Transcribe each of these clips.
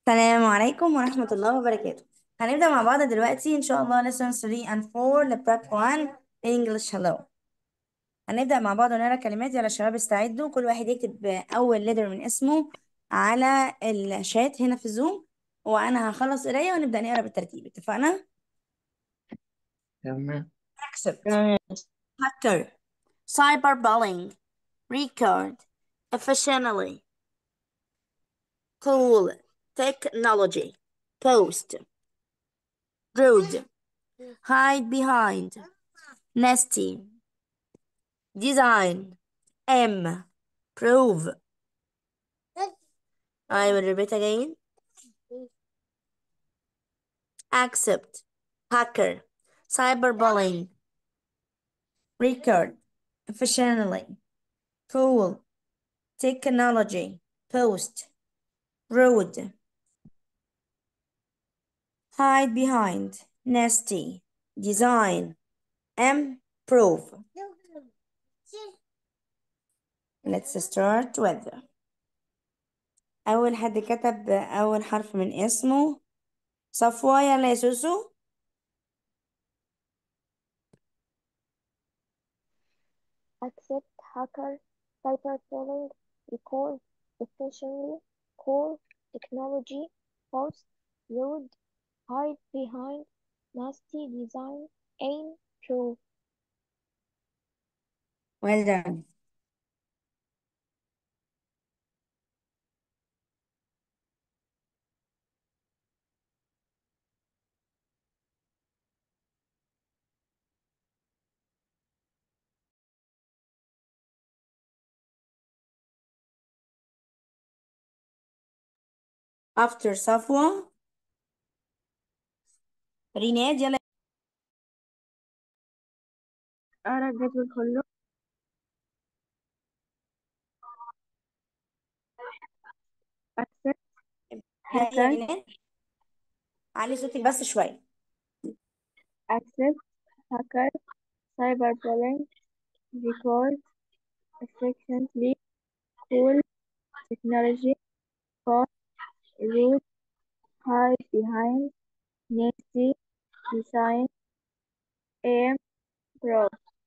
السلام عليكم ورحمة الله وبركاته هنبدأ مع بعض دلوقتي إن شاء الله lesson 3 and 4 لبريب 1 English Hello هنبدأ مع بعض ونقرا كلمات يلا شباب استعدوا كل واحد يكتب أول letter من اسمه على الشات هنا في زوم وأنا هخلص قراية ونبدأ نقرا بالترتيب اتفقنا؟ تمام accept تمام hacker cyberbullying record efficiently cool technology post rude hide behind nasty design M prove I will repeat again accept hacker cyberbullying record efficiently cool technology post rude hide behind nasty design M prove Let's start with أول حد كتب أول حرف من اسمه صفوة يلا يا سوسو accept hacker cyberbullying record efficiently call technology post rude hide behind nasty design aim prove well done after صفوة ريناد يلا أقرأ الجدول كله accept يا hacker ريناد علي صوتك بس شوية accept hacker cyberbullying record efficiently cool technology post rude hide behind nasty design aim prove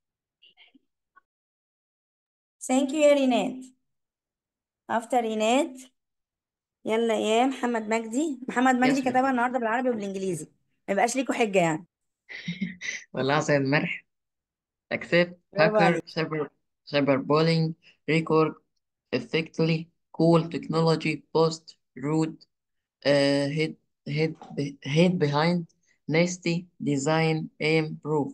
thank you يا ريناد after ريناد يلا يا محمد مجدي محمد مجدي ياسمين كتبها النهارده بالعربي وبالانجليزي ما يبقاش ليكوا حجة يعني والله زي المرح accept برافو hacker عليك cyber cyberbullying record effectively cool technology post rude uh, hid hid hid behind nasty design aim proof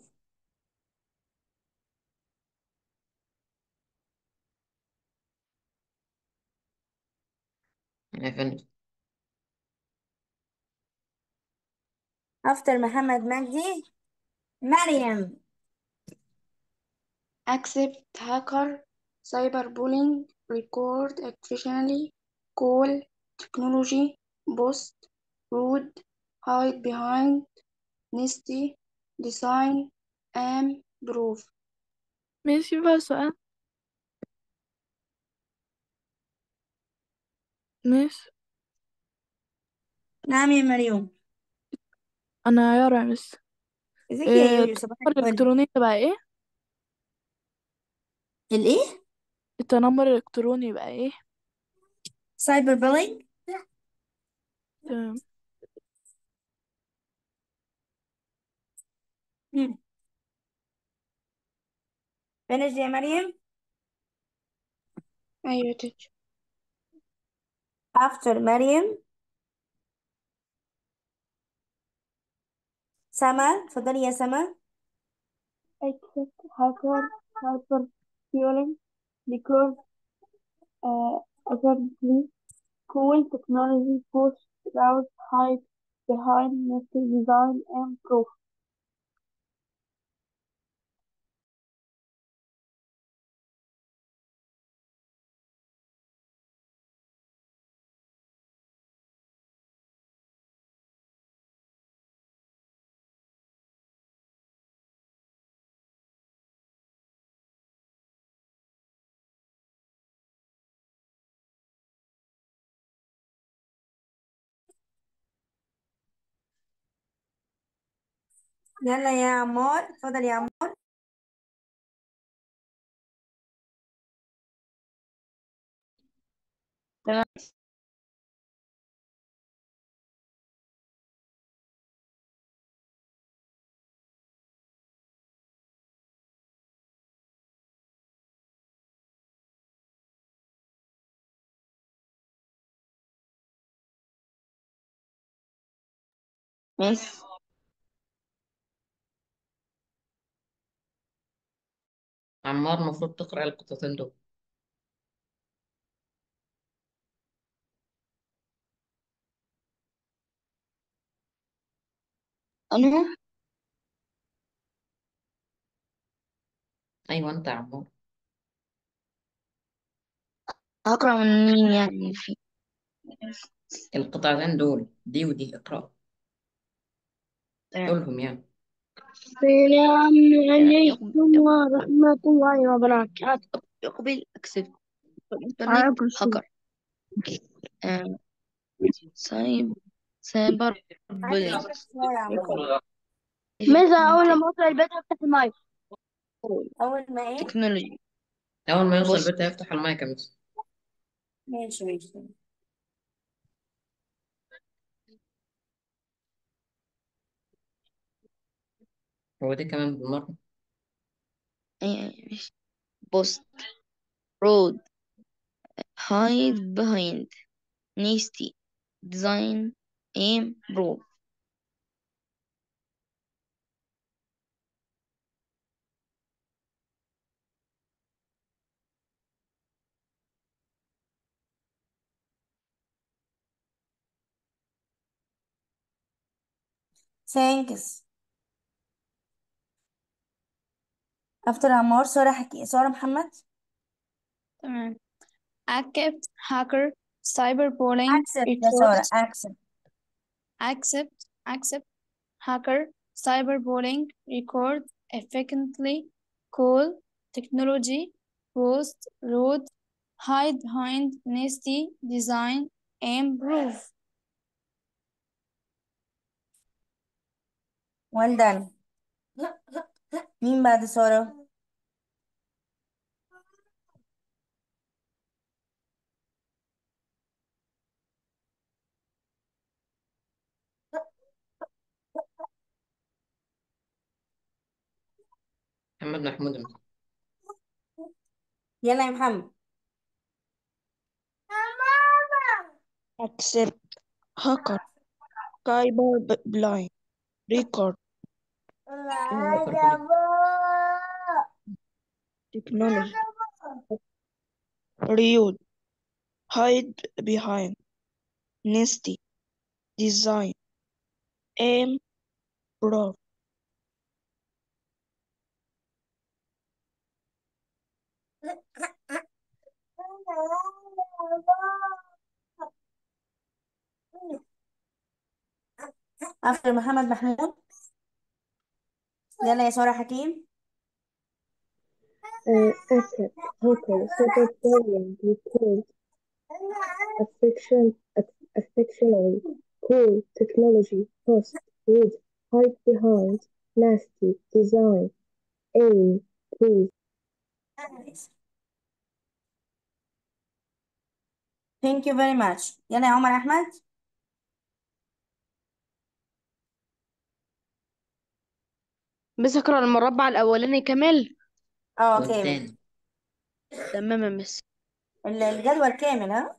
I finished after محمد مجدي مريم accept hacker cyberbullying record efficiently call technology post rude hide behind nasty design aim prove ماشي بقى سؤال ماشي نعم يا مريم انا يارا مس ازيك يا إيه يويو صباح التنمر الفل الالكتروني بقى ايه الايه التنمر الالكتروني بقى ايه سايبر بولينج تمام فينيش يا مريم أيوة teacher after مريم سما اتفضلي يا سما accept hacker cyberbullying record uh, efficiently cool technology post route hide behind nasty design and proof يلا يا عمار اتفضل يا عمار تمام ماشي عمار المفروض تقرأ القطتين دول أنا أيوة أنت يا عمار هقرأ من مين يعني في القطعتين دول دي ودي اقرأ تمام قولهم يعني السلام عليكم يقبل ورحمة الله وبركاته يقبل أكسب الإنترنت عليكم السلام هاكر آه، سايب سايبر بولينج عايز شوية يا عمار ماذا أول ما أوصل البيت أفتح المايك أول ما إيه تكنولوجي أول ما يوصل بص البيت هيفتح المايك يا مس ماشي ماشي هو دي كمان بالمرة بوست رود hide behind nasty design aim prove ثانكس افتر عمار سارة حكي سارة محمد تمام accept hacker cyberbullying اكسبت يا سارة report اكسبت accept accept hacker cyberbullying record effectively call technology post road hide behind nasty design improve well done مين بعد سارة محمد محمود يا مس. يلا يا محمد accept hacker cyber blind record هاكر بولينج technology read hide behind nasty design aim prove افتر محمد محمود يلا يا سارة حكيم Uh, accept hacker cyberbullying record affection aff- affectionately cool technology post read hide behind nasty design aim prove thank you very much يلا يا عمر احمد بس أقرأ المربع الأولاني كامل اه كامل والتاني تمام يا مس ال- الجدول كامل ها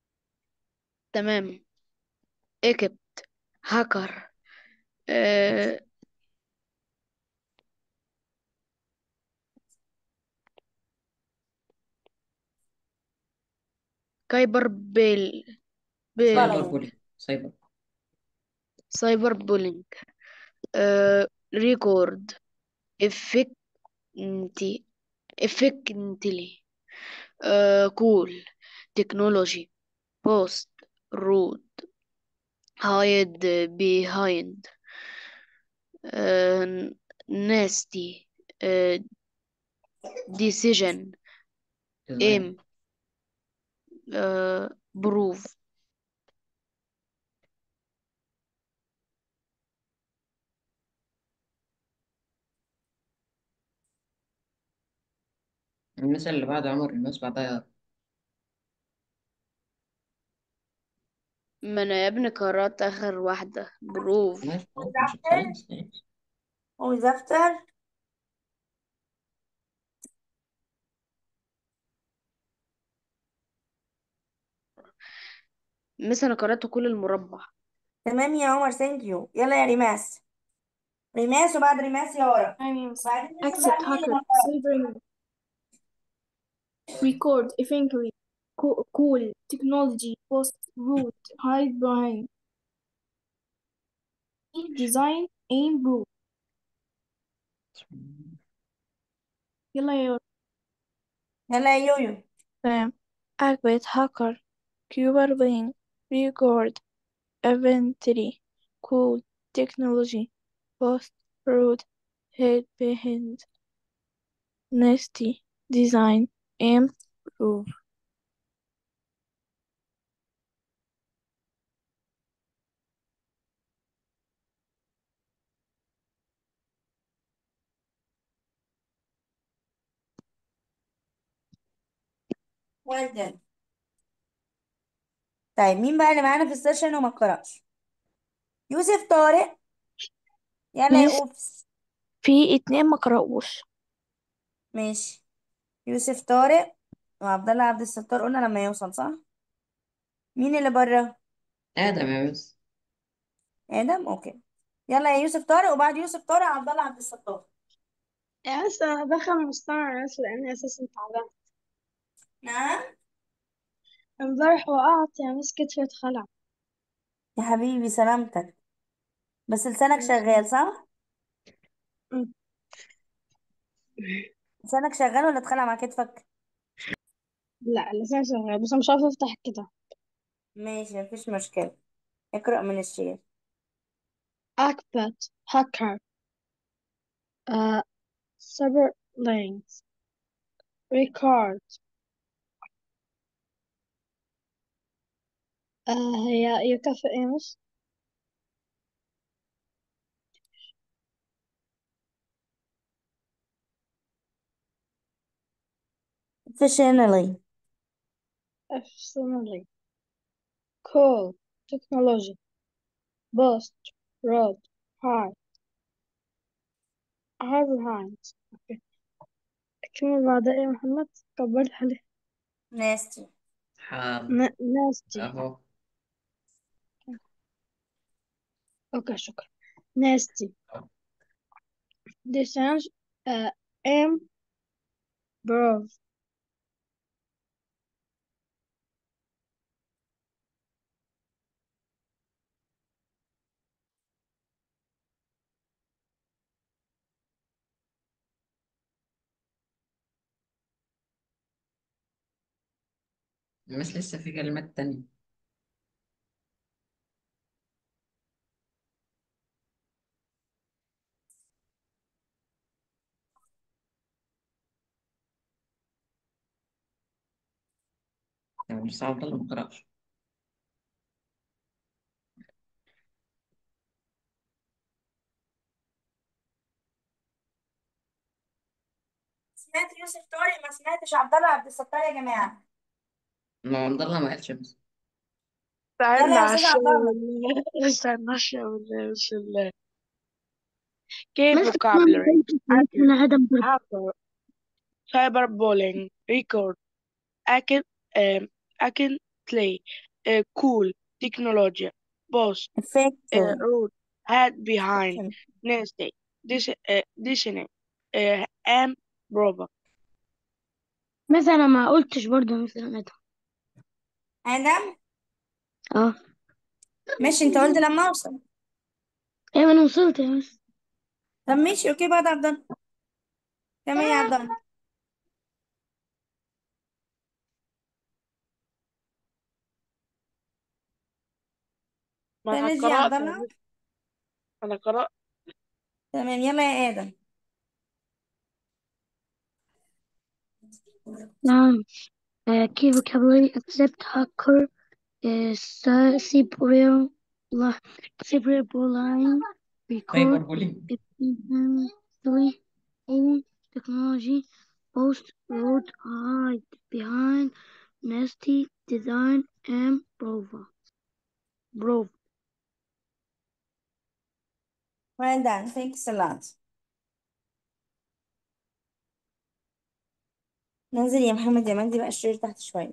تمام اكتب هاكر آه كايبر بيل سايبر بولينج بولينج سايبر سايبر بولينج آه ريكورد افكتنتي افكتنتلي آه كول تكنولوجي بوست رود هايد بيهايند ناستي ديسيجن ديزاين ام بروف المثل اللي بعد عمر الناس بعدها يا ما انا يا ابني قرأت اخر واحدة بروف ماشي خلاص مش خلاص ماشي. always after مثلا انا قرأت كل المربع تمام يا عمر ثانك يو يلا يا ريماس ريماس وبعد ريماس يا ورا Times. بعدين نشوف Accept بقى مين اللي hacker. ما Cyber. Record. Efficiently. Co- cool. Technology. Post. Root. Hide behind. Design. Aim. Proof. يلا يا يورا. يلا يا يويو تمام. Activate hacker. Cuber wing. Record. Inventory. Cool. Technology. Post. Root. Hide behind. Nasty. Design. Aim. Proof. well done طيب مين بقى اللي معانا في السيشن وما قرأش يوسف طارق يلا يا ميس اوفس في اتنين ما قرأوش ماشي يوسف طارق وعبد الله عبد الستار قلنا لما يوصل صح مين اللي بره آدم يا مس ادم اوكي يلا يا يوسف طارق وبعد يوسف طارق عبد الله عبد الستار يا بس أنا هدخل مستمع بس لأني أساسا تعبان نعم امبارح وقعت يا مس كتفي اتخلع يا حبيبي سلامتك بس لسانك شغال صح أمم. لسانك شغال ولا اتخلع مع كتفك لا لسه شغال بس أنا مش عارفة أفتح الكتاب ماشي مفيش مشكلة اقرأ من الشير أكبت هاكر آه سايبر لينكس ريكارد آه هي يكفي إيه مس efficiently efficiently cool technology boost road hard hard behind أوكي كلمة بعدها إيه يا محمد كبر عليه nasty حاضر ن- nasty أهو أوكي شكرا nasty descent uh, improve بس لسه في كلمات تانية يعني لسه عبد الله ما قرأش سمعت يوسف طارق ما سمعتش عبد الله عبد الستار يا جماعة ما عبد الله ما قالش بس استنى يلا يا أستاذ عشان عبد الله استنى عشان بالله بسم الله كيف مس vocabulary أنا عدم برد hacker cyber bullying record أكن um, أكن play uh, cool technology boss uh, effective root hide behind effective. nasty dis uh, dissonant uh, am proper مثلا ما قلتش برضه مثلا ادم آدم اه ماشي انت قلت لما اوصل ايوه انا وصلت يا مس طب ماشي اوكي بعد عبد الله كمل يا عبد الله ما أنا فينيش يا عبد قرأت يا الله مس أنا قرأت تمام يلا يا آدم نعم uh, key vocabulary accept hacker uh, cyber cyberbullying سايبر record بولينج efficiently in technology post, road, hide behind, nasty, design, and prova. Prove. Well done. Thanks a lot. ننزل يا محمد يا مجدي بقى الشرير تحت شوية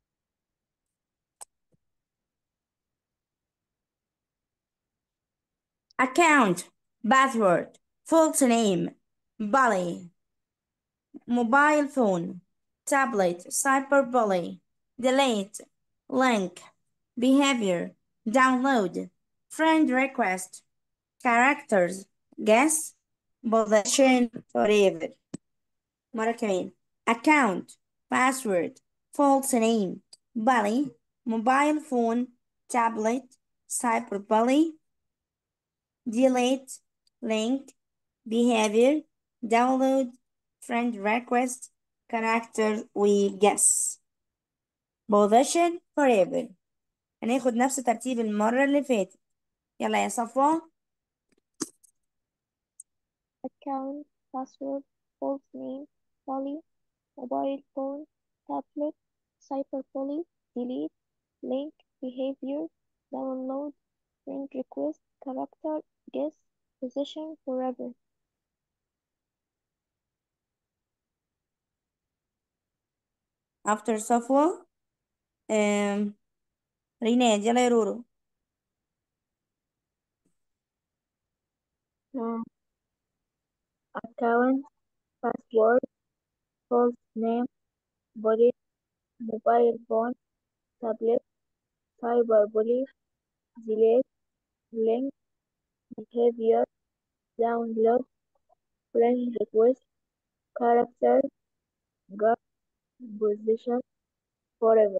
account password false name bully mobile phone tablet cyberbully delete link behavior download friend request characters guess possession forever مرة كمان account password false name bully mobile phone tablet cyberbully delete link behavior download friend request character we guess possession forever هناخد نفس ترتيب المرة اللي فاتت يلا يا صفوة account, password, false name, bully, mobile phone, tablet, cyberbully, delete, link, behavior, download, friend request, character, guess, position, forever. after صفوة um, ريناد يلا يا رورو account, password, false name, body, mobile phone, tablet, cyberbully, delete, link, behavior, download, friend request, character, guard, position, forever.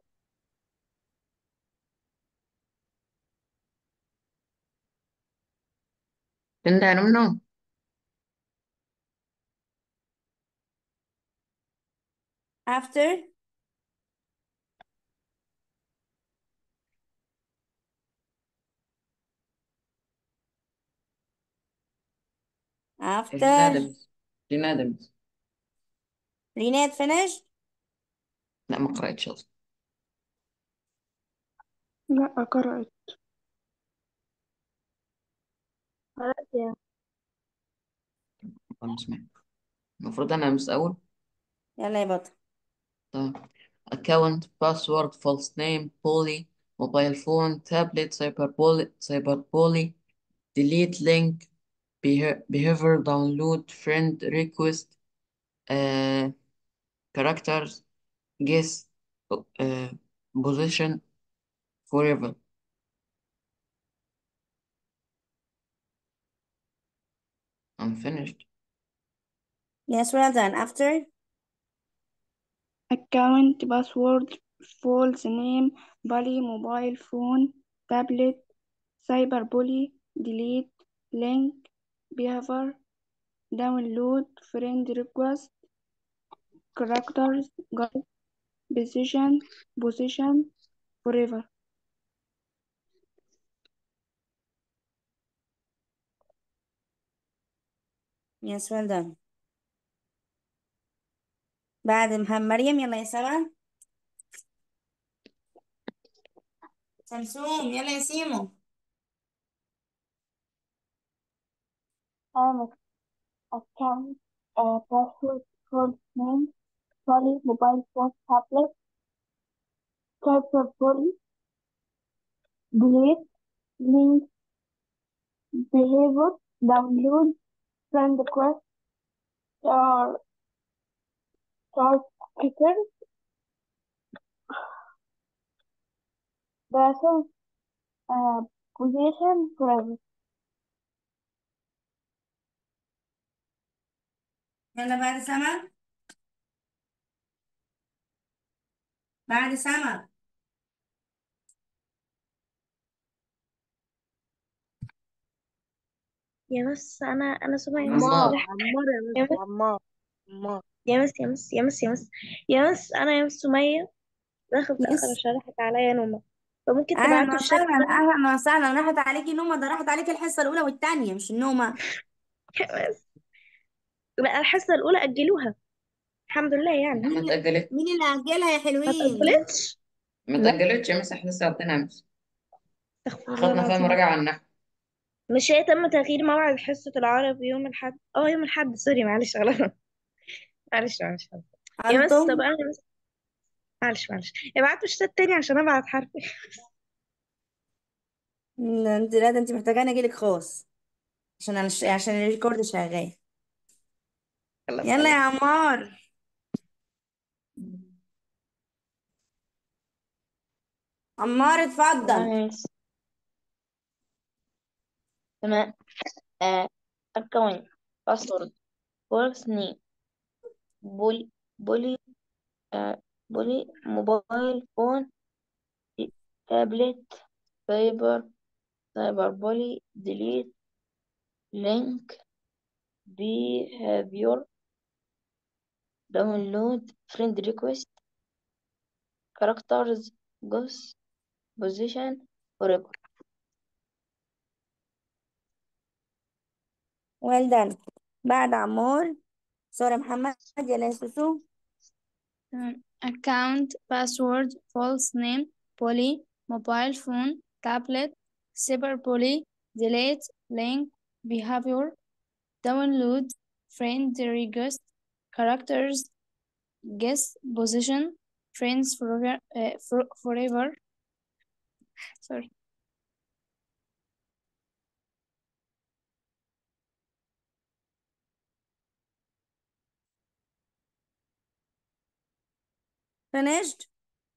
Linda, I don't know. after after Linda Linda ريناد finished لا ما قرأتش أصلا لا قرأت قرأت يا أنا سمعت المفروض أنا أمس أول يلا يا بطل طيب account password false name bully mobile phone tablet cyberbully cyberbully delete link beha- behavior download friend request uh, characters guess uh, position forever I'm finished yes well done after account password false name bully mobile phone tablet cyberbully delete link behavior download friend request characters guide position position forever yes well done بعد محمد مريم يلا يا سما سمسوم يلا يا سيمو Um, account, uh, password, false name, bully, mobile phone, tablet, cyberbully, delete, link, behavior, download, friend request, or start sticker, vessel, uh, position, forever. يلا بعد سما بعد سما يا مس أنا أنا سمية عمار. عمار يا مس عمار عمار يا مس يا مس يا مس يا مس يا مس أنا يا مس سمية داخل متأخر يس عشان راحت عليا نومة فممكن اهلا تبعتوا الشات وسهلا اهلا وسهلا راحت عليكي نومه ده راحت عليكي الحصه الاولى والثانيه مش النومه يا مس لا الحصة الأولى أجلوها الحمد لله يعني ما مين اتأجلت مين اللي أجلها يا ما حلوين اتقبلتش ما لا اتأجلتش يا مس احنا لسه واخدينها امس استغفر الله خدنا فيها العظيم مراجعة عن النحو مش هي تم تغيير موعد حصة العربي يوم الأحد اه يوم الأحد سوري معلش غلط معلش معلش يا مس طب أنتم أنا مس معلش معلش ابعتوا الشات تاني عشان أبعت حرفي لا انت لا ده انت محتاجاني اجيلك خاص عشان أنا ش... عشان الريكورد شغال خلاص يلا يا خلاص عمار عمار اتفضل تمام مس تمام آه account password first name بولي بولي آه بولي موبايل فون تابلت سايبر سايبر بولي ديليت لينك behavior download friend request characters ghost position forever well done بعد عمار سوري محمد يلا يا سوسو تمام. account password false name poly mobile phone tablet cyberbully delete link behavior download friend request characters guess position friends forever uh, for, forever sorry finished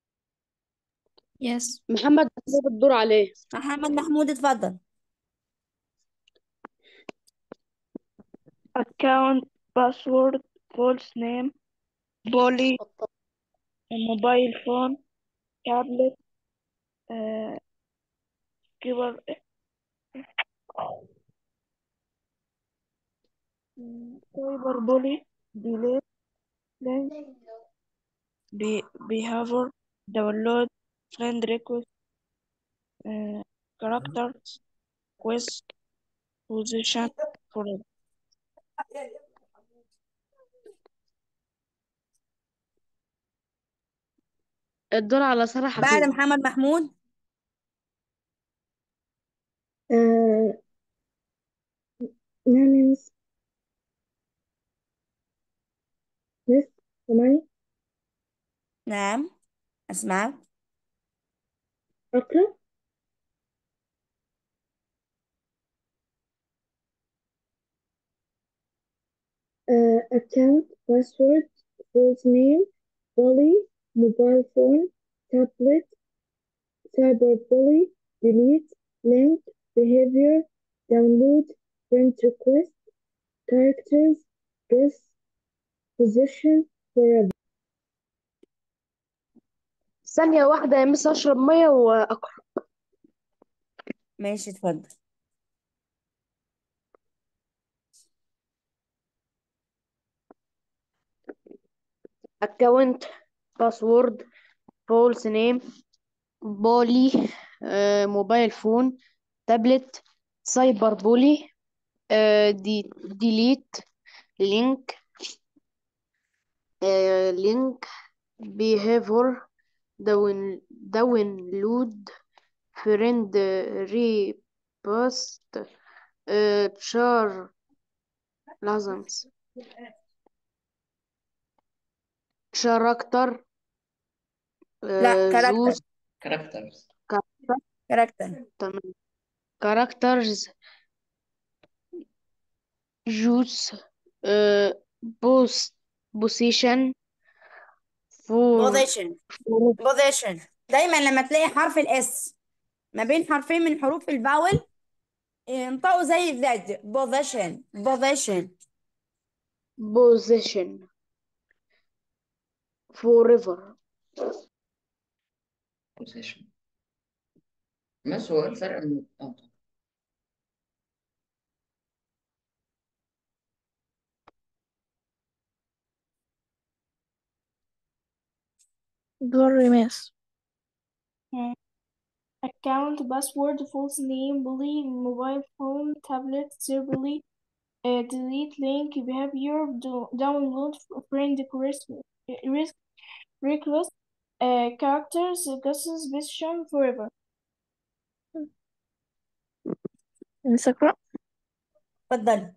yes محمد محمود الدور عليه محمد محمود اتفضل account password false name bully mobile phone tablet uh, keyboard cyber bully delete link be behavior download friend request uh, characters quiz position forever الدور على سارة بعد حفيظ محمد محمود آه نعم يا مس مس سامعني نعم اسمعك أقرأ uh, account password false name bully mobile phone tablet cyberbully delete link behavior download friend request characters guess position forever ثانية واحدة يا مس أشرب مية وأقرأ ماشي اتفضل account password false name بولي آه موبايل فون تابلت سايبر بولي آه دي ديليت لينك آه لينك behavior داون داونلود فريند ريبوست آه تشار لازم شاركتر لا آه كاركتر زوز كاركترز كاركتر تمام كاركترز جوس بوست بوسيشن فور بوزيشن بوزيشن دايما لما تلاقي حرف الاس ما بين حرفين من حروف الفاول انطقوا زي الزد بوزيشن بوزيشن بوزيشن forever position بس هو الفرق من اه دور ريماس account password false name bully mobile phone tablet cyberbully uh, delete link behavior do, download friend request risk request uh, characters guesses position forever نفسي أقرأ اتفضلي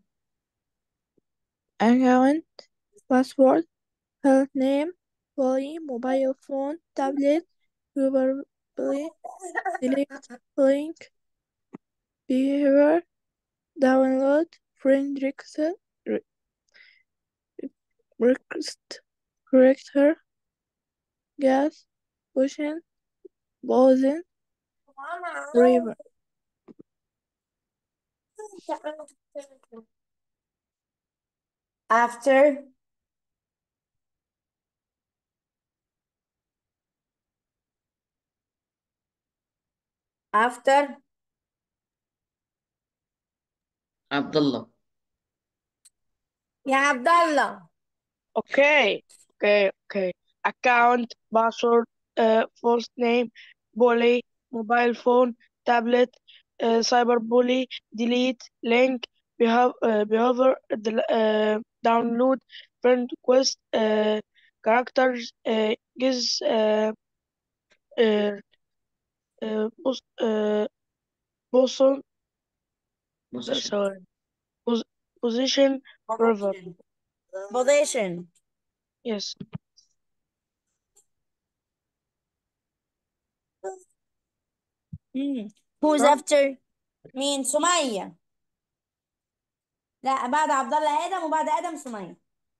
account password health name body mobile phone tablet probably delete link behavior download friend request re- request character gas pushing pausing forever after after عبد الله يا عبد الله Okay, okay, okay. Account, password, uh, first name, bully, mobile phone, tablet, uh, cyberbully, delete, link, behav uh, behavior, del uh, download, friend request, uh, characters, uh, guess, uh, uh, uh, pos uh, person, بوزيشن sorry, pos position, forever. position Yes. مم. who's From after مين سمية لا بعد عبد الله آدم وبعد آدم سمية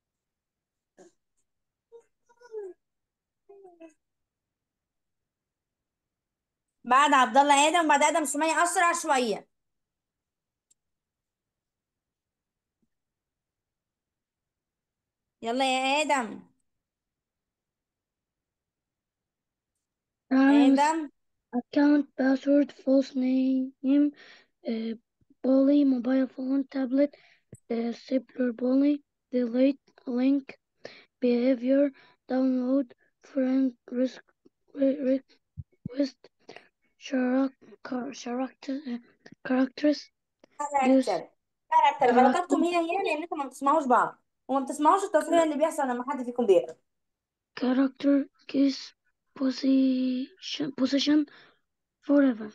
بعد عبد الله آدم وبعد آدم سمية أسرع شوية يلا يا آدم Times آدم account password false name uh, bully mobile phone tablet uh, cyberbully delete link behavior download friend risk re- request charac- character characters use كاركتر كاركتر غلطاتكم هي هي لأن انتوا ما بتسمعوش بعض وما بتسمعوش التصحيح اللي بيحصل لما حد فيكم بيقرا character guess position position forever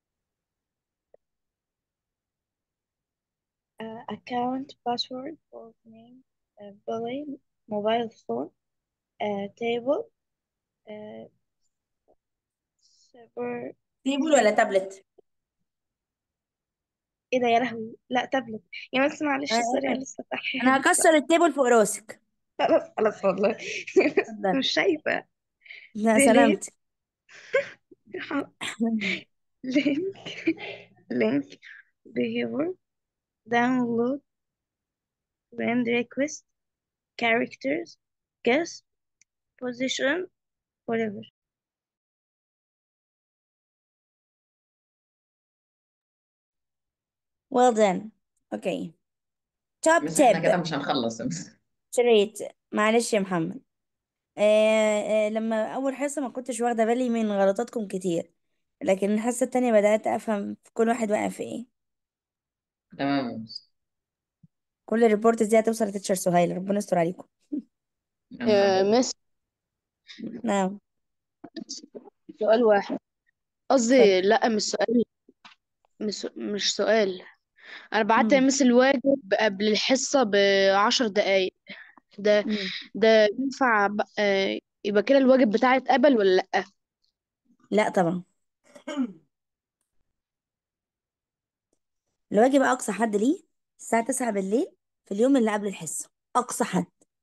uh, account password full name uh, bully mobile phone uh, table uh, server تيبل ولا تابلت ايه ده يا لهوي لا تابلت يا بس معلش انا سوري انا آسف. لسه صاحية انا هكسر التيبل فوق راسك خلاص خلاص والله بس اتفضل مش شايفة لا delete سلامتك link link behavior download friend request characters guess position whatever well done اوكي توب بس احنا كده تيب مش هنخلص شريت معلش يا محمد آه آه لما اول حصة ما كنتش واخدة بالي من غلطاتكم كتير لكن الحصة التانية بدأت افهم كل واحد واقع في ايه تمام يا مس. كل الريبورت دي هتوصل لتيتشر سهيل ربنا يستر عليكم يا نهار أبيض. مس نعم سؤال واحد اتفضل قصدي لا مش سؤال مش مش سؤال انا بعت مم. مس الواجب قبل الحصة بعشر دقايق ده مم. ده ينفع ب- آه، يبقى كده الواجب بتاعي اتقبل ولا لأ لا طبعا الواجب اقصى حد ليه الساعة 9 بالليل في اليوم اللي قبل الحصة اقصى حد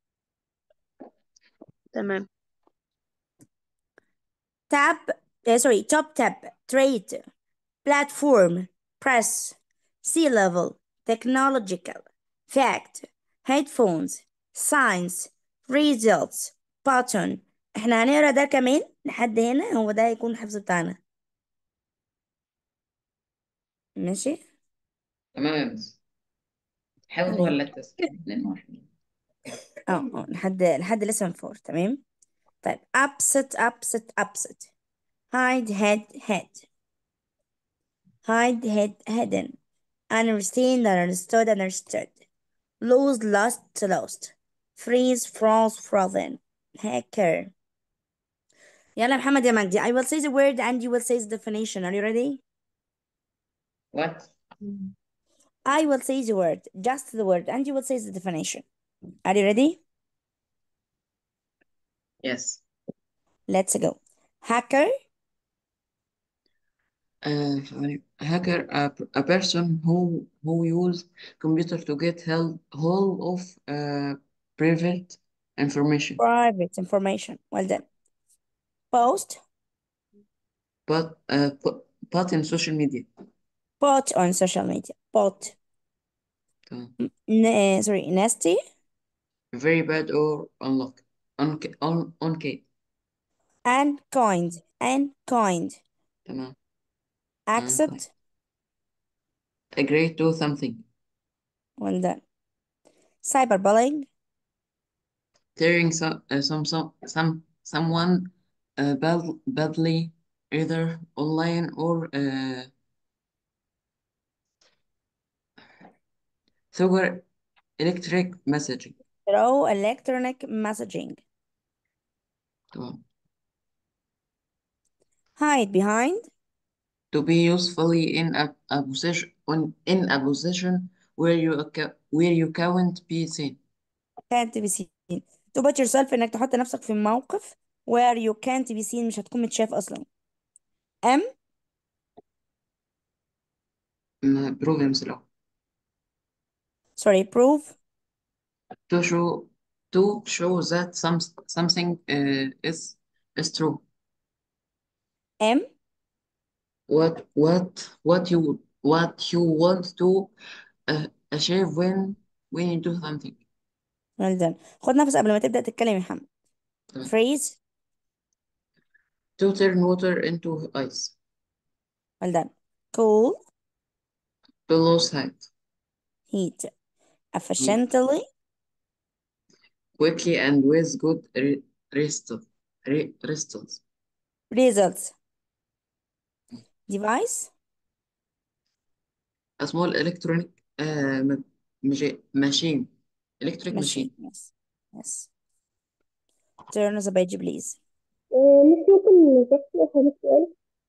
تمام تاب سوري توب تاب تريد platform press sea level technological fact headphones science results button احنا هنقرا ده كمان لحد هنا هو ده هيكون الحفظ بتاعنا ماشي تمام يا مس. حفظ تمام ولا التسجيل اتنين واحد اه اه لحد لحد lesson 4 تمام طيب upset upset upset hide head head hide head hidden understand understood understood lose lost lost freeze froze frozen hacker يلا يا محمد يا مجدي I will say the word and you will say the definition are you ready What? I will say the word just the word and you will say the definition are you ready Yes. let's go hacker Uh, hacker, a, a person who who use computer to get hold hold of uh, private information, private information well done post but uh, put, put in social media. put on social media put تمام. N- uh, sorry nasty Very bad or unlucky. Un un okay. and kind and kind تمام. accept Agree to something. well done cyberbullying Tearing some uh, some some some someone uh, bad, badly either online or uh, through electric messaging. through electronic messaging تمام. hide behind To be usefully in a, a position on, in a position where you acca- where you can't be seen. can't be seen to put yourself انك تحط نفسك في موقف where you can't be seen مش هتكون متشاف اصلا M م- prove himself. sorry prove To show to show that some something uh, is is true. M What what what you what you want to uh, achieve when when you do something. well done خد نفس قبل ما تبدأ تتكلم يا محمد تمام. phrase To turn water into ice. well done cool To lose height. heat efficiently Quickly and with good re result re results. results device A small electronic uh, ma- machi- machine. Electric machine machine. yes yes turn the page please مش ممكن بس أفهم السؤال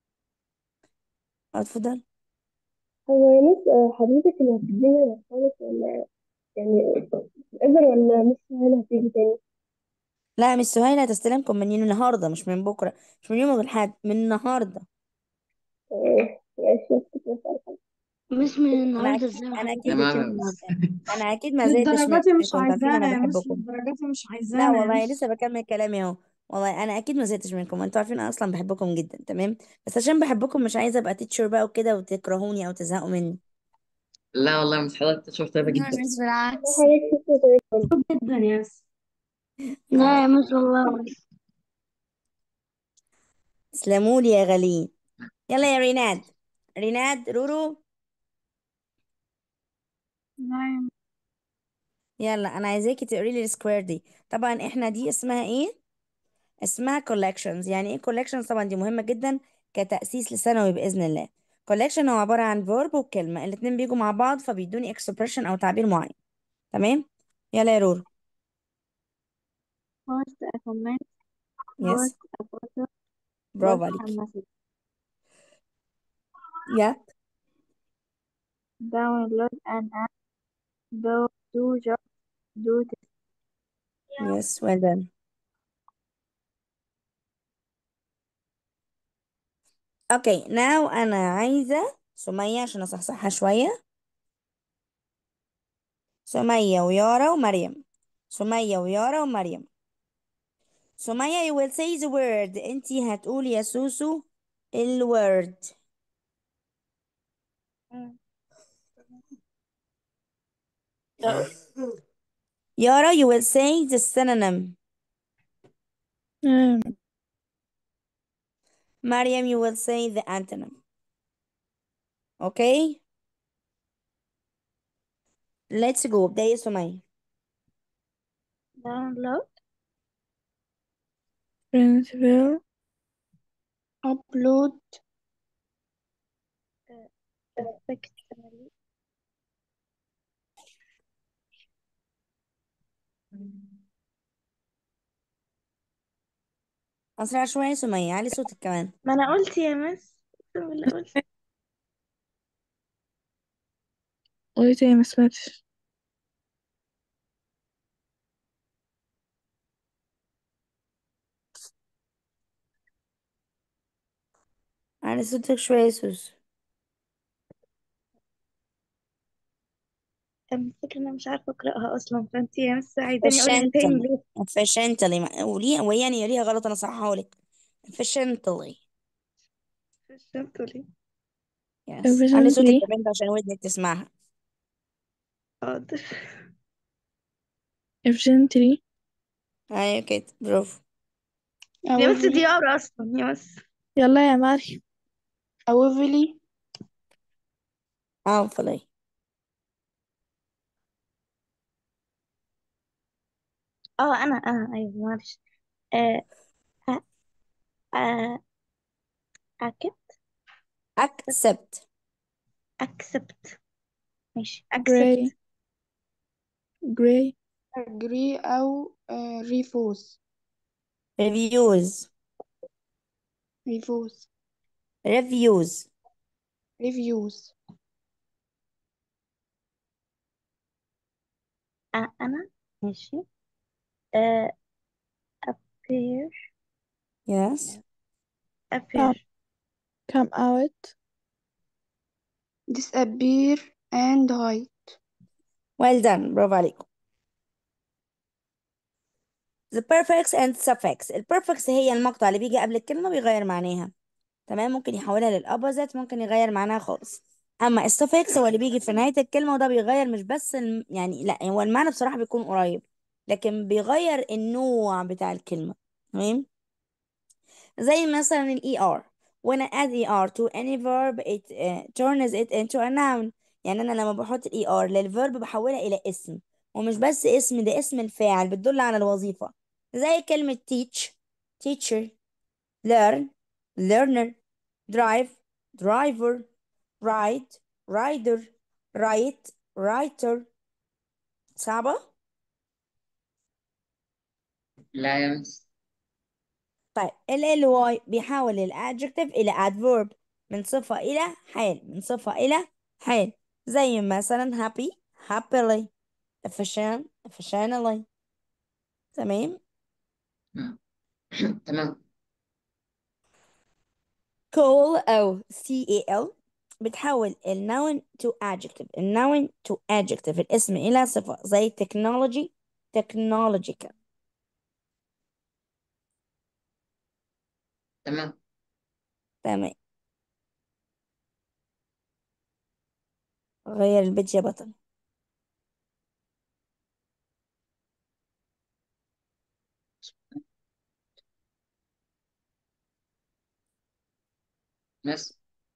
اتفضل هو يا مس آه، حضرتك اللي هتديني خالص ولا يعني إذن ولا مش هنا هتيجي تاني لا مش سهيلة هتستلمكم من النهاردة مش من بكرة مش من يوم الأحد من النهاردة آه، ماشي بس كنت بسأل حاجة. مش من أنا النهاردة أكيد ازاي أنا وحضرتك أكيد جيتي تمام النهاردة أنا أكيد ما زهقتش للدرجات منكم مش أنتوا عارفين أنا عايزاها يا مس بحبكم للدرجات مش لا عايزاها يا والله لسه مس بكمل كلامي أهو والله أنا أكيد ما زهقتش منكم أنتوا عارفين أنا أصلا بحبكم جدا تمام بس عشان بحبكم مش عايزة أبقى تيتشر بقى وكده وتكرهوني أو تزهقوا مني لا والله مش حضرتك تشوف طيبة لا جدا مش بالعكس حضرتك شكرا جدا يا مس لا يا مس والله تسلموا لي يا غاليين يلا يا ريناد ريناد رورو نعم يلا أنا عايزاكي تقري لي السكوير دي طبعا إحنا دي اسمها إيه اسمها collections يعني ايه collections طبعا دي مهمة جدا كتأسيس لثانوي بإذن الله collection هو عبارة عن verb وكلمة الاتنين بيجوا مع بعض فبيدوني expression أو تعبير معين تمام يلا يا رورو post a comment يس post a photo برافو post a عليكي message يا download an app do do job do test يس well done اوكي now أنا عايزة سمية عشان أصحصحها شوية سمية ويارا ومريم سمية ويارا ومريم سمية you will say the word انتي هتقولي يا سوسو الورد يارا you will say the synonym مريم you will say the antonym okay let's go ابدأي يا سمية download Princeville upload uh, effectively أسرع شوية سمية علي صوتك كمان ما انا قلت يا مس اقسم بالله قلت قولي تاني ما سمعتش علي صوتك شوية يا سوسو الفكرة انا مش عارفة اقراها اصلا فانتي يا مس عايزاني اقولها تاني efficiently ليه efficiently وليه ويعني ليها غلط أنا صححها لك efficiently مش انتوا ليه yes علي صوتك efficiently يا بنت عشان ودنك تسمعها حاضر efficiently أيوة كده برافو يا مس دي however اقرا اصلا يا مس يلا يا مريم however hopefully اه انا انا ايوه معلش آه آه آه accept accept accept ماشي accept gray gray agree أو uh, refuse reviews refuse reviews reviews آه انا ماشي آه appear yes come appear come out disappear and hide well done برافو عليكم the prefix and suffix البرفكس هي المقطع اللي بيجي قبل الكلمة بيغير معناها تمام ممكن يحولها للأبوزيت ممكن يغير معناها خالص أما السفكس هو اللي بيجي في نهاية الكلمة وده بيغير مش بس الم... يعني لا هو المعنى بصراحة بيكون قريب لكن بيغير النوع بتاع الكلمة تمام زي مثلا ال ER when I add ER to any verb it uh, turns it into a noun يعني أنا لما بحط ال ER للverb بحولها إلى اسم ومش بس اسم ده اسم الفاعل بتدل على الوظيفة زي كلمة teach teacher learn learner drive driver ride rider write writer صعبة؟ لا يا مس طيب ال ly بيحول الادجective إلى adverb من صفة إلى حال من صفة إلى حال زي مثلا happy happily efficient efficiently تمام تمام call أو cal بتحول ال noun to adjective ال noun to adjective الاسم إلى صفة زي technology technological تمام تمام غير البيت يا بطل مس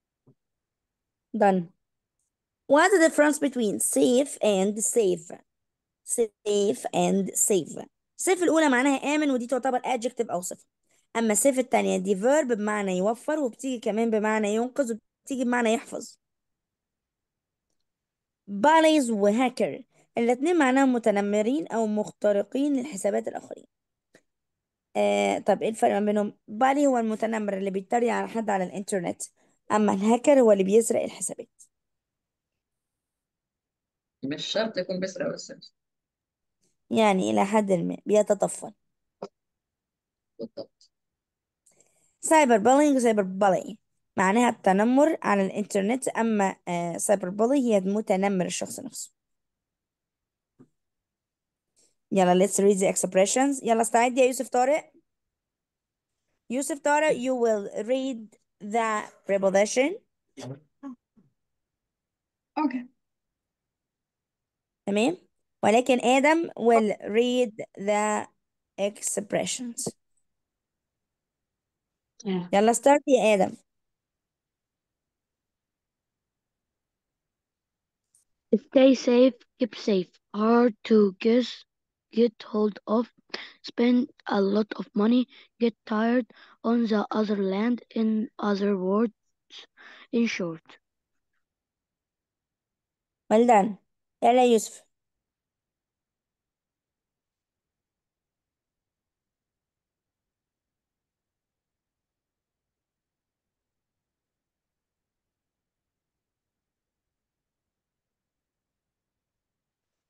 done what's the difference between safe and safe safe and safe safe الأولى معناها آمن ودي تعتبر adjective أو صفة أما safe التانية دي verb بمعنى يوفر وبتيجي كمان بمعنى ينقذ وبتيجي بمعنى يحفظ باليز وهاكر الاتنين معناهم متنمرين أو مخترقين للحسابات الآخرين آه طب ايه الفرق ما بينهم بالي هو المتنمر اللي بيتريق على حد على الانترنت اما الهاكر هو اللي بيسرق الحسابات مش شرط يكون بيسرق بس يعني الى حد ما بيتطفل بالضبط سايبر بولينج وسايبر بولي معناها التنمر على الانترنت اما آه سايبر بولي هي متنمر الشخص نفسه يلا let's read the expressions يلا استعد يا يوسف طارق يوسف طارق you will read the preposition اوكي تمام ولكن آدم will read the expressions يلا start يا آدم Stay safe, keep safe. Hard to guess, get hold of, spend a lot of money, get tired, on the other land, in other words, in short. well done يلا يا يوسف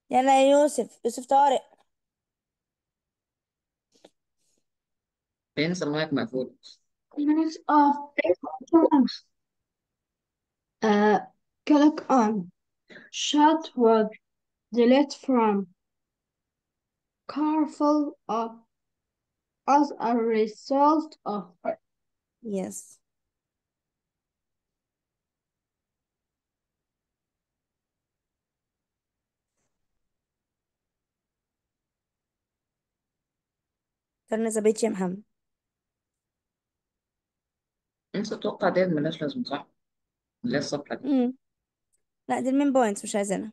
يلا يا يوسف يوسف طارق بينسى المايك مقفول Minutes of times. Uh, click on. Shut with. Delete from. Careful of. As a result of. يس كان زبيت يا محمد انت تتوقع ديت ملهاش لازمة صح؟ اللي هي الصفحة دي امم لا دي المين بوينتس مش عايزينها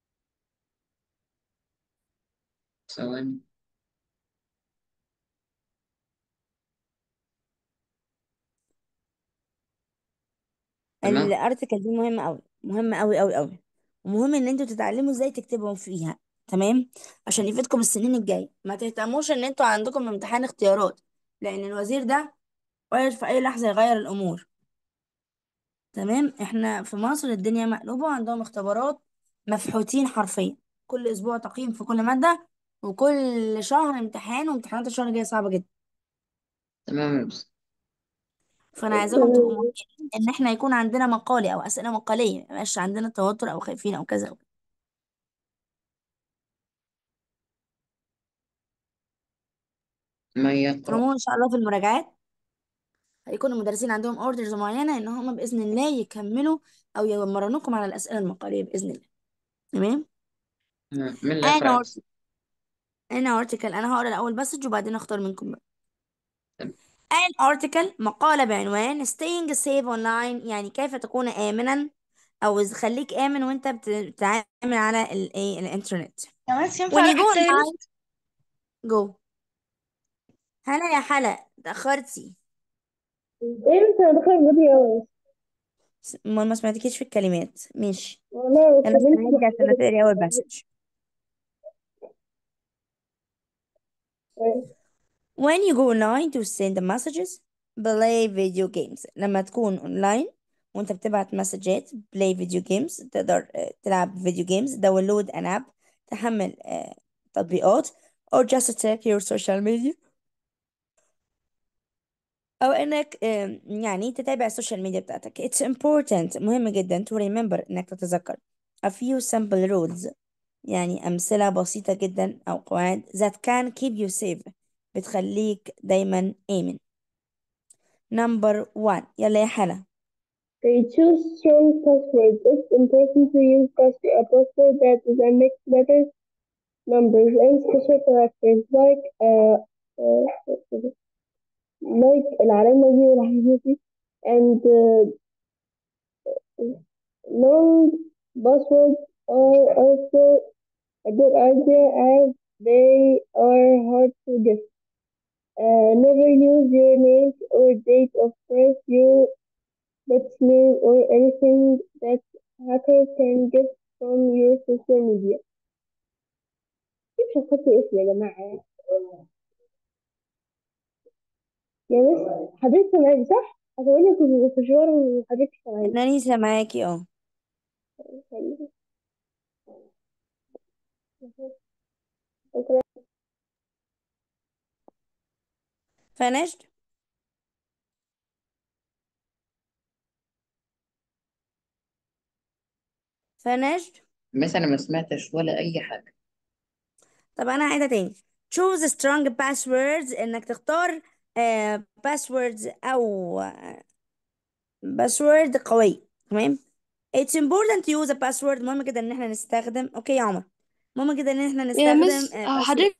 ثواني تمام الارتكل دي مهمة قوي مهمة قوي قوي قوي ومهم ان انتوا تتعلموا ازاي تكتبوا فيها تمام عشان يفيدكم السنين الجاية ما تهتموش ان انتوا عندكم امتحان اختيارات لان الوزير ده وارد في اي لحظة يغير الامور تمام احنا في مصر الدنيا مقلوبة وعندهم اختبارات مفحوطين حرفيا كل اسبوع تقييم في كل مادة وكل شهر امتحان وامتحانات الشهر الجاي صعبة جدا تمام يا بس فانا عايزاكم تبقوا مهتمين ان احنا يكون عندنا مقالي او اسئله مقاليه ما يبقاش عندنا توتر او خايفين او كذا ما يقرأ فالعموم ان شاء الله في المراجعات هيكون المدرسين عندهم اوردرز معينه ان هم باذن الله يكملوا او يمرنوكم على الاسئله المقاليه باذن الله تمام تمام. مين اللي انا يقرأ يا بس؟ ارتكل انا ارتكل انا هقرا الاول باسج وبعدين اختار منكم بقى تمام. an article مقالة بعنوان staying safe online يعني كيف تكون آمنا أو إذ خليك آمن وأنت بت- بتتعامل على ال- إيه الإنترنت يا بس ينفع when you اروح go التويليت online جو هلا يا حلا اتأخرتي ايه انت دخل فيديو أوي. س- ما ما سمعتكيش في الكلمات ماشي والله ما يلا اتكلمتش استعدي عشان هتقري أول باسج when you go online to send messages play video games لما تكون اونلاين وانت بتبعت مسجات play video games تقدر آه، تلعب فيديو جيمز download an app تحمل آه، تطبيقات or just check your social media او انك آه، يعني تتابع السوشيال ميديا بتاعتك it's important مهم جدا to remember انك تتذكر a few simple rules يعني أمثلة بسيطة جدا أو قواعد that can keep you safe بتخليك دايما آمن number one يلا يا حلا Okay, choose strong passwords. It's important to use pass- a password that is a mixed letters, numbers, and special characters like uh, uh, like العلامة دي والحاجات دي and uh, long passwords are also a good idea as they are hard to guess. Uh, never use your name or date of birth, your let's name or anything that hacker can get from your social media. كيف شخصتوا اسمي يا جماعة؟ يا بس حضرتك سامعاني صح؟ هتقولي كنت مشوار وحضرتك سامعاني. أناني سامعاكي اه finished finished مثلا أنا ما سمعتش ولا أي حاجة طب أنا هعيدها تاني choose strong passwords إنك تختار آه passwords أو آه، password قوي تمام it's important to use a password مهم جدا إن احنا نستخدم أوكي يا عمر مهم جدا إن احنا يا نستخدم مس آه آه، password حضرتك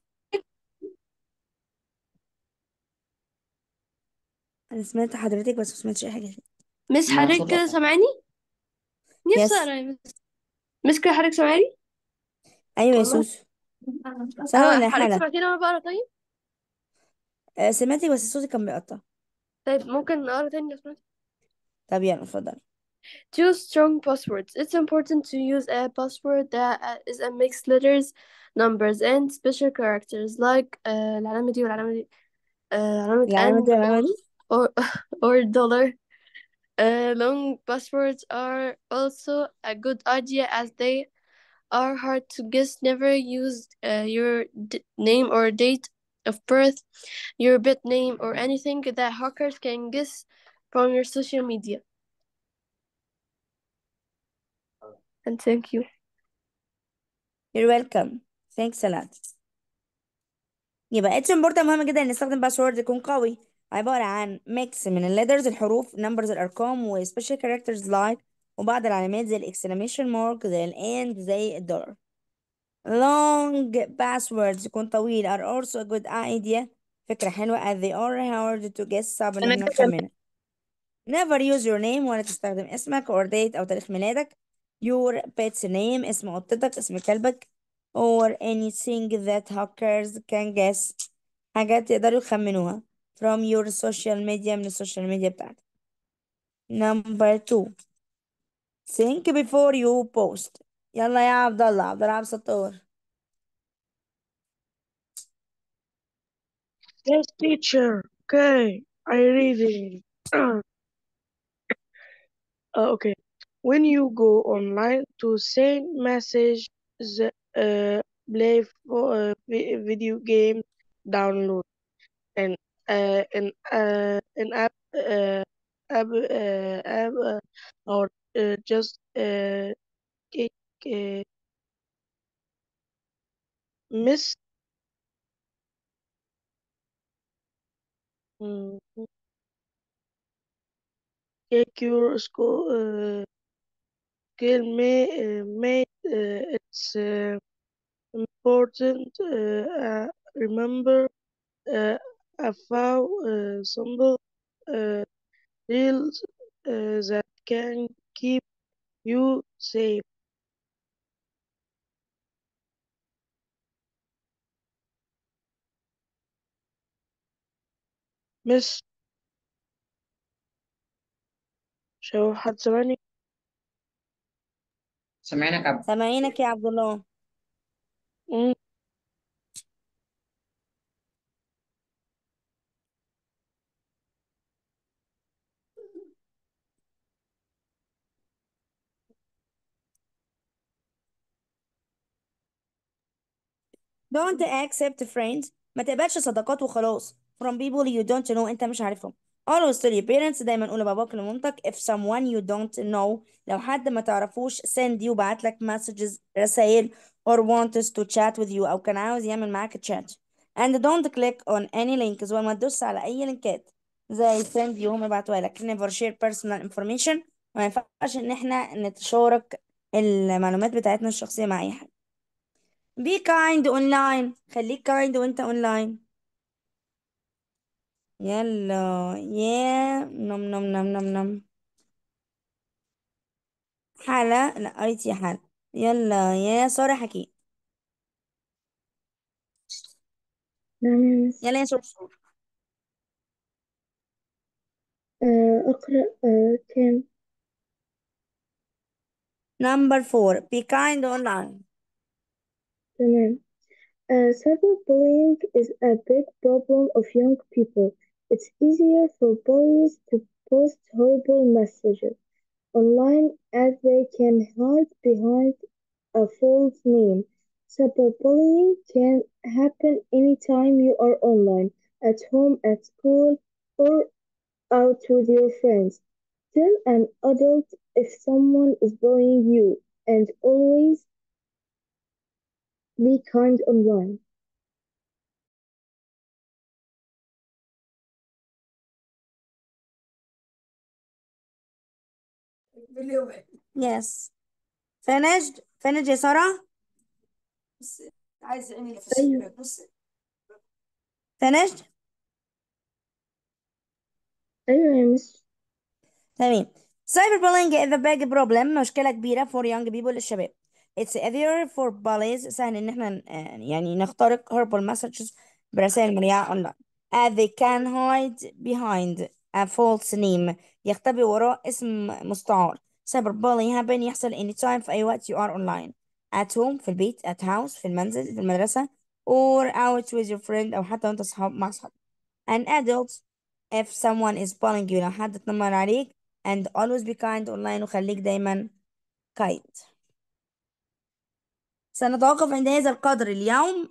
أنا سمعت حضرتك بس ما سمعتش أي حاجة مس ما حضرتك صوت كده قطع سامعاني نفسي يس اقرا يا مس مس كده حضرتك سامعاني أيوة يا والله سوسو سهلة آه، ولا يا حضرتك حلا سمعتيني وانا بقرا طيب آه سمعتك بس صوتي كان بيقطع طيب ممكن اقرا تاني لو سمحت طب يلا اتفضلي Choose strong passwords. It's important to use a password that uh, is a mixed letters, numbers, and special characters like uh, العلامة دي والعلامة دي uh, علامة العلامة and دي والعلامة دي or or dollar. Uh, long passwords are also a good idea as they are hard to guess. Never use uh, your d- name or date of birth, your bed name, or anything that hackers can guess from your social media. And thank you. You're welcome. Thanks a lot. يبقى it's important مهم جدا ان نستخدم باسورد يكون قوي عبارة عن ميكس من الليترز الحروف نمبرز الأرقام و special characters like وبعض العلامات زي الاكسلاميشن مارك زي الاند زي الدولار long passwords يكون طويل are also a good idea فكرة حلوة as they are hard to guess صعب ان أنا احنا كده نخمنها never use your name ولا تستخدم اسمك or date أو تاريخ ميلادك your pet's name اسم قطتك اسم كلبك or anything that hackers can guess حاجات يقدروا يخمنوها from your social media من السوشيال ميديا بتاعتك number two think before you post يلا يا عبد الله عبد الله عبد الستار Yes, teacher. Okay, I read it. Uh, okay. When you go online to send message, the, uh, play for uh, vi- video game, download an uh, an uh, an app uh, app uh, app uh, or uh, just uh, click, uh, miss mm, check your school uh, skill may uh, may uh, it's uh, important uh, uh, remember uh, a few uh, simple uh, rules uh, that can keep you safe miss شو حد سمعني سامعينك عبد سامعينك يا عبد الله مم. don't accept friends ما تقبلش صداقات وخلاص from people you don't know انت مش عارفهم always tell your parents دايما قول لباباك لمامتك if someone you don't know لو حد ما تعرفوش send you بعت لك messages رسائل or wants to chat with you او كان عاوز يعمل معاك chat and don't click on any links وما تدوس على اي لينكات زي send you هم يبعتوها لك never share personal information ما ينفعش ان احنا نتشارك المعلومات بتاعتنا الشخصية مع اي حد be kind online خليك kind وانت online يلا يا نم نم نم نم نم حلا لا قريت يا حلا يلا يا سارة حكي نعم يا مس يلا يا صرصور آه، أقرأ آه، كام number four be kind online تمام Uh, cyberbullying is a big problem of young people. It's easier for bullies to post horrible messages online as they can hide behind a false name. Cyberbullying can happen anytime you are online, at home, at school, or out with your friends. Tell an adult if someone is bullying you, and always be kind online. yes finished finished يا سارة أيوة finished أيوة يا مس تمام cyberbullying is a big problem مشكلة كبيرة for young people للشباب it's easier for bullies سهل ان احنا ن- آه، يعني نخترق horrible messages برسائل مريعة online as they can hide behind a false name يختبئ وراء اسم مستعار cyberbullying happen يحصل anytime في أي وقت you are online at home في البيت at house في المنزل في المدرسة or out with your friend أو حتى وانت صحاب مع صحاب an adult if someone is bullying you لو حد اتنمر عليك and always be kind online وخليك دايما kind سنتوقف عند هذا القدر اليوم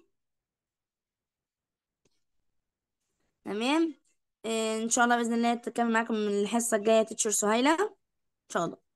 تمام آه، ان شاء الله باذن الله تكمل معاكم من الحصه الجايه تيتشر سهيله ان شاء الله